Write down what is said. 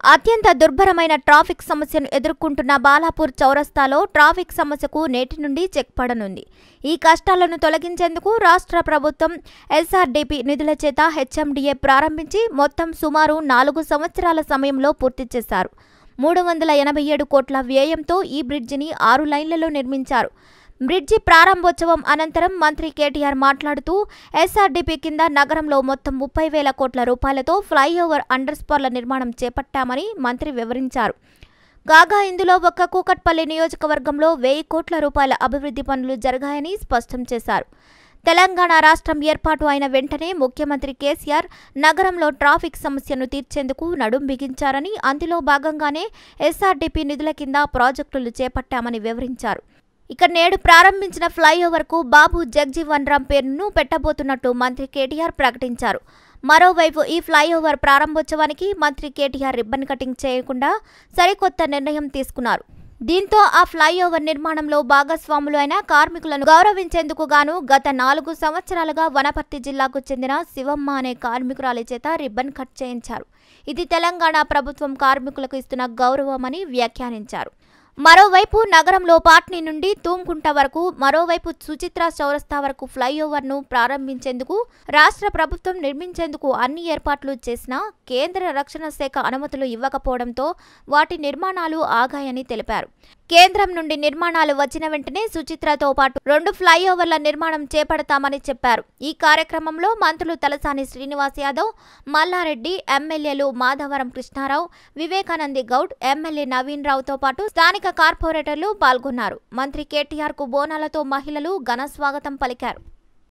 అత్యంత దుర్భరమైన ట్రాఫిక్ సమస్యను ఎదుర్కొంటున్న బాలాపూర్ చౌరస్తాలో ట్రాఫిక్ సమస్యకు నేటి నుండి చెక్ పడనుంది ఈ కష్టాలను తొలగించేందుకు రాష్ట్ర ప్రభుత్వం ఎస్ఆర్డీపీ నిధుల చేత హెచ్ఎండిఏ ప్రారంభించి మొత్తం సుమారు నాలుగు సంవత్సరాల సమయంలో పూర్తి చేశారు మూడు వందల ఎనభై ఏడు కోట్ల వ్యయంతో ఈ బ్రిడ్జిని ఆరు లైన్లలో నిర్మించారు బ్రిడ్జి ప్రారంభోత్సవం అనంతరం మంత్రి కేటీఆర్ మాట్లాడుతూ ఎస్ఆర్డీపీ కింద నగరంలో మొత్తం ముప్పై వేల కోట్ల రూపాయలతో ఫ్లైఓవర్ అండర్స్పార్ల నిర్మాణం చేపట్టామని మంత్రి వివరించారు కాగా ఇందులో ఒక్క కూకట్పల్లి నియోజకవర్గంలో వెయ్యి కోట్ల రూపాయల అభివృద్ధి పనులు జరిగాయని స్పష్టం చేశారు తెలంగాణ రాష్ట్రం ఏర్పాటు అయిన వెంటనే ముఖ్యమంత్రి కేసీఆర్ నగరంలో ట్రాఫిక్ సమస్యను తీర్చేందుకు నడుం బిగించారని అందులో భాగంగానే ఎస్ఆర్డీపీ నిధుల కింద ప్రాజెక్టులు చేపట్టామని వివరించారు ఇక నేడు ప్రారంభించిన ఫ్లైఓవర్కు బాబు జగ్జీవన్ రామ్ పేరును పెట్టబోతున్నట్టు మంత్రి కేటీఆర్ ప్రకటించారు మరోవైపు ఈ ఫ్లైఓవర్ ప్రారంభోత్సవానికి మంత్రి కేటీఆర్ రిబ్బన్ కటింగ్ చేయకుండా సరికొత్త నిర్ణయం తీసుకున్నారు దీంతో ఆ ఫ్లైఓవర్ నిర్మాణంలో భాగస్వాములు అయిన కార్మికులను గౌరవించేందుకు గాను గత నాలుగు సంవత్సరాలుగా వనపర్తి జిల్లాకు చెందిన శివమ్మ అనే కార్మికురాలి చేత రిబ్బన్ కట్ చేయించారు ఇది తెలంగాణ ప్రభుత్వం కార్మికులకు ఇస్తున్న గౌరవమని వ్యాఖ్యానించారు మరోవైపు నగరంలో పాట్నీ నుండి తూంకుంట వరకు మరోవైపు సుచిత్ర చౌరస్తా వరకు ఫ్లైఓవర్ను ప్రారంభించేందుకు రాష్ట్ర ప్రభుత్వం నిర్మించేందుకు అన్ని ఏర్పాట్లు చేసినా కేంద్ర రక్షణ శాఖ అనుమతులు ఇవ్వకపోవడంతో వాటి నిర్మాణాలు ఆగాయని తెలిపారు కేంద్రం నుండి నిర్మాణాలు వచ్చిన వెంటనే సుచిత్రతో పాటు రెండు ఫ్లైఓవర్ల నిర్మాణం చేపడతామని చెప్పారు ఈ కార్యక్రమంలో మంత్రులు తలసాని శ్రీనివాస్ యాదవ్ మల్లారెడ్డి ఎమ్మెల్యేలు మాధవరం కృష్ణారావు వివేకానంది గౌడ్ ఎమ్మెల్యే నవీన్ రావుతో పాటు స్థానిక కార్పొరేటర్లు పాల్గొన్నారు మంత్రి కేటీఆర్ కు బోనాలతో మహిళలు ఘన స్వాగతం పలికారు